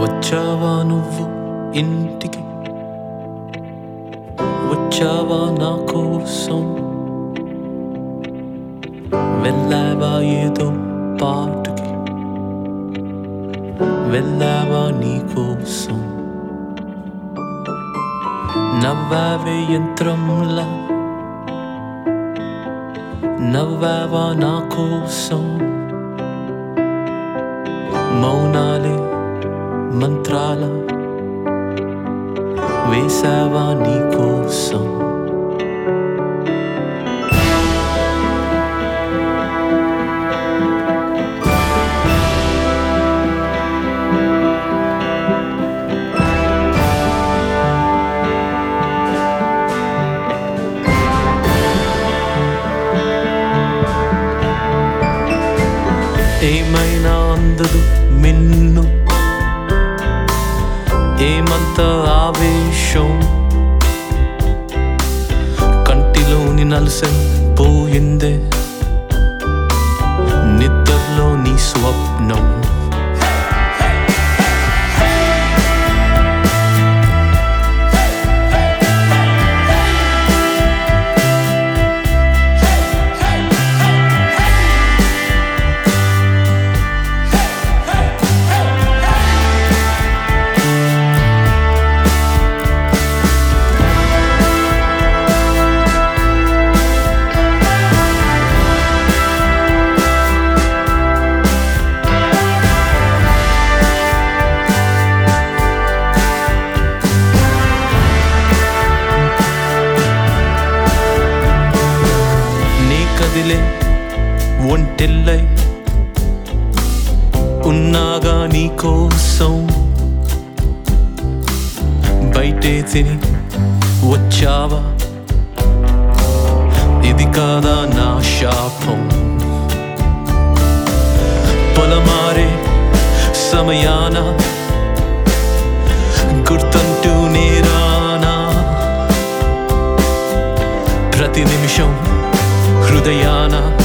వచ్చావా నువ్వు ఇంటికి వచ్చావా నా కోసం వెళ్ళావా ఏదో పాటుకి వెళ్ళావా నీ కోసం నవ్వావే యంత్రంలా నవ్వావా నా కోసం మౌనాలే మంత్రాల వేసావా నీ కోసం ఏమైనా అందదు మిన్ను ఏమంత ఆవేశం కంటిలోని నలసై పోయిందే నిద్రలో నీ స్వప్నం నీ కదిలే ఒంటెల్లై ఉన్నాగా నీ కోసం బయటే తిని వచ్చావా ఇది కాదా నా శాపం పొలమారే సమయాన గుర్తంటూ నేరానా ప్రతి నిమిషం హృదయాన